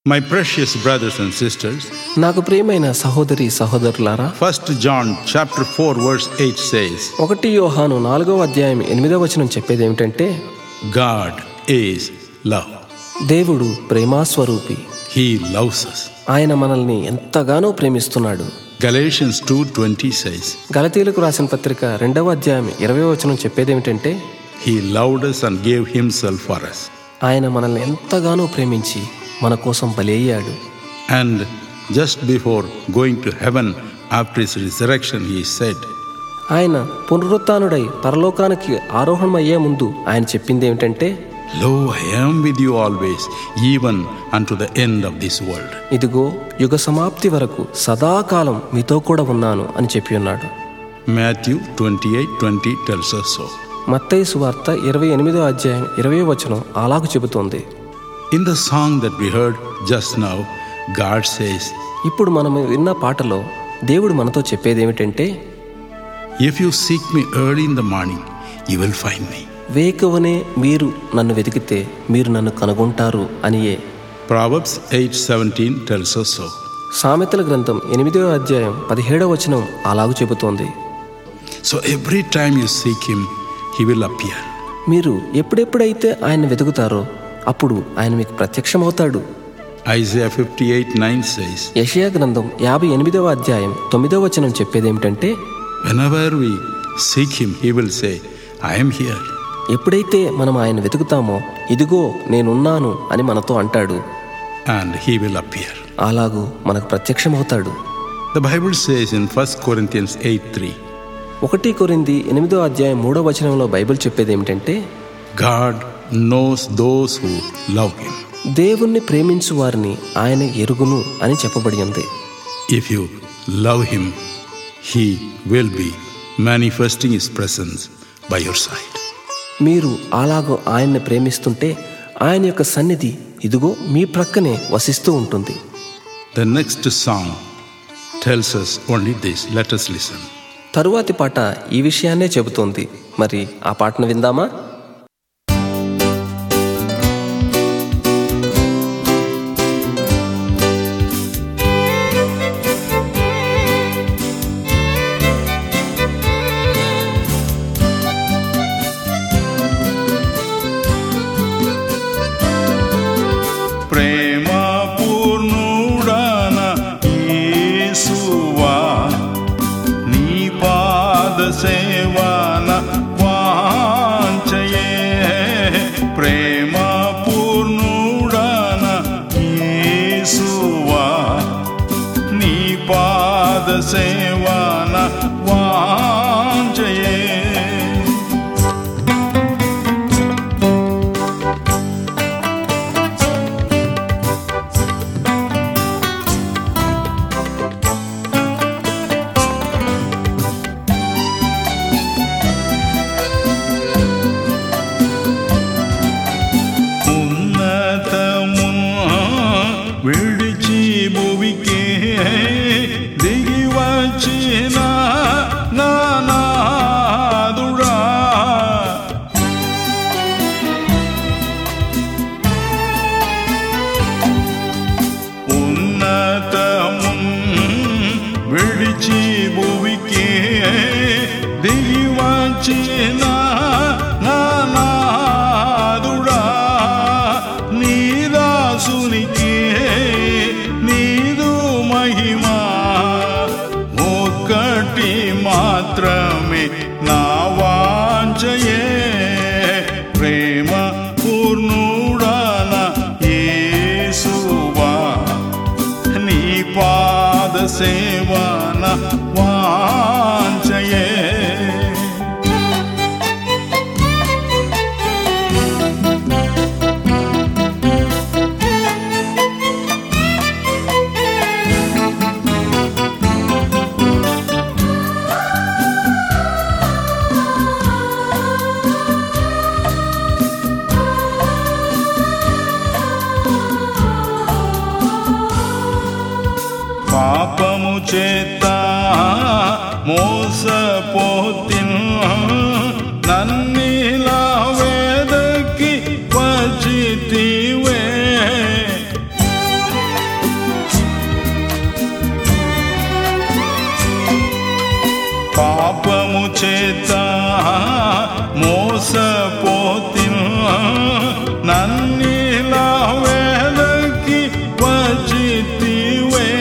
My precious brothers and sisters, నాకు ప్రియమైన సహోదరి సహోదరులారా 1 John chapter 4 verse 8 says, ఒకటి యోహాను నాలుగవ అధ్యాయం ఎనిమిదవ వచనం చెప్పేది ఏమిటంటే God is love. దేవుడు ప్రేమాస్వరూపి He loves us. ఆయన మనల్ని ఎంతగానో ప్రేమిస్తున్నాడు Galatians 2:20 says, గలతీలకు రాసిన పత్రిక రెండవ అధ్యాయం ఇరవై వచనం చెప్పేది ఏమిటంటే He loved us and gave himself for us. ఆయన మనల్ని ఎంతగానో ప్రేమించి మన కోసం బలయ్యాడు And just before going to heaven after his resurrection, he said, ఆయన పునరుత్నుడై పరలోకానికి ఆరోహణమయ్యే ముందు ఆయన చెప్పింది ఏమిటంటే Lo, I am with you always, even unto the end of this world. ఇదిగో యుగ సమాప్తి వరకు సదాకాలం మీతో కూడా ఉన్నాను అని చెప్పి ఉన్నాడు Matthew 28:20 tells us so. మత్తయి సువార్త ఇరవై ఎనిమిదో అధ్యాయం ఇరవై వచనం అలాగు చెబుతోంది In the song that we heard just now, God says, ఇప్పుడు మనం విన్న పాటలో దేవుడు మనతో చెప్పేది ఏమిటంటే If you seek me early in the morning, you will find me. వేకువనే మీరు నన్ను వెతికితే మీరు నన్ను కనుగొంటారు అనియే Proverbs 8:17 tells us so. సామెతల గ్రంథం ఎనిమిదవ అధ్యాయం పదిహేడవ వచనం అలాగు చెబుతోంది So every time you seek him, he will appear. మీరు ఎప్పుడెప్పుడైతే ఆయన వెతుకుతారో అప్పుడు ఆయన మీకు ప్రత్యక్షమవుతాడు Isaiah 58:9 says, యషయా గ్రంథం యాభై ఎనిమిదవ అధ్యాయం తొమ్మిదవ వచనం చెప్పేది ఏమిటంటే Whenever we seek him, he will say, I am here. ఎప్పుడైతే మనం ఆయన వెతుకుతామో ఇదిగో నేనున్నాను అని మనతో అంటాడు And he will appear. అలాగూ మనకు ప్రత్యక్షమవుతాడు The Bible says in 1 Corinthians 8:3, ఒకటి కొరింది ఎనిమిదో అధ్యాయం మూడో వచనంలో బైబిల్ చెప్పేది ఏమిటంటే God knows those who love him. దేవుణ్ణి ప్రేమించు వారిని ఆయన ఎరుగును అని చెప్పబడి ఉంది If you love him, he will be manifesting his presence by your side. మీరు అలాగో ఆయన్ని ప్రేమిస్తుంటే ఆయన యొక్క సన్నిధి ఇదిగో మీ ప్రక్కనే వసిస్తూ ఉంటుంది The next song tells us only this. Let us listen. తరువాతి పాట ఈ విషయాన్నే చెబుతోంది మరి ఆ పాటను విందామా ప్రేమ పూర్ణుడాన యేసువా నీ పాద సేవన వాంచయే ప్రేమ పూర్ణుడాన యేసువా నీ పాద సేవన వాంచయే ఉన్నతమును విడిచి భువికే దిగి వచ్చిన నానాదుడా ఉన్నతమును విడిచి భువికే దిగి వచ్చిన నానాదుడా నీ దాసునికి నీదు మహిమా ఒక్కటి మాత్రమే నా వాంచయే ప్రేమ పూర్ణుడాన యేసువా నీ పాద సేవన వాంచయే పాపము చేత మోసపోతిన్ నన్నిలా వేదకి వచ్చితివే చేత మోసపోతిను నన్నిలా వేలకి వచ్చితివే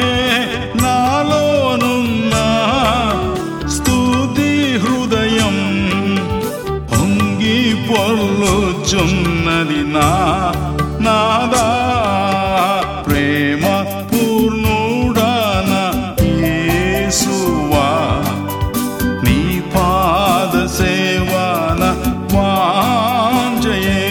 నాలోనున్న స్తుతి హృదయం పొంగి పొర్లుచున్నది నా నాదా ప్రేమ పూర్ణుడాన యేసువా నీ పాద సేవన వాంజయే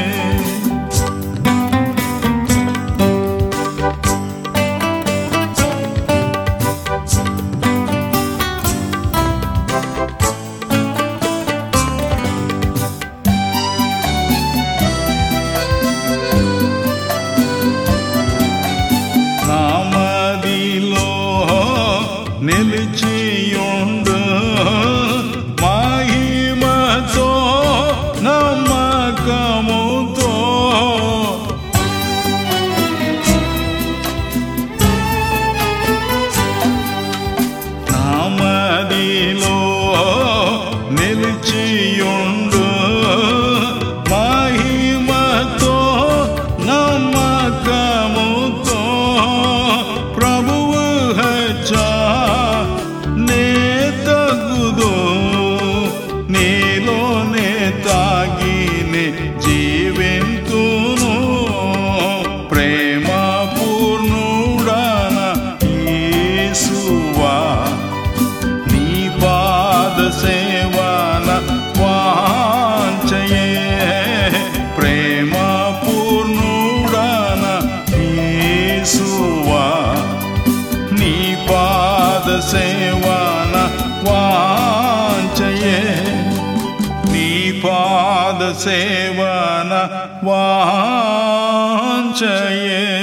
నామదిలో నిలిచియుండు మహిమతో నమ్మకముతో నామదిలో నిలిచియుండు మహిమతో నమ్మకముతో ప్రభువు హెచ్చ నే తగుదు నీలోనే తాగిని జీవింతును ప్రేమ పూర్ణుడాన యేసువా నీ పాద సేవన వాంచయే ప్రేమ పూర్ణుడాన యేసువా నీ పాద సేవన వాంచయే నీ పాద సేవన వాంచయే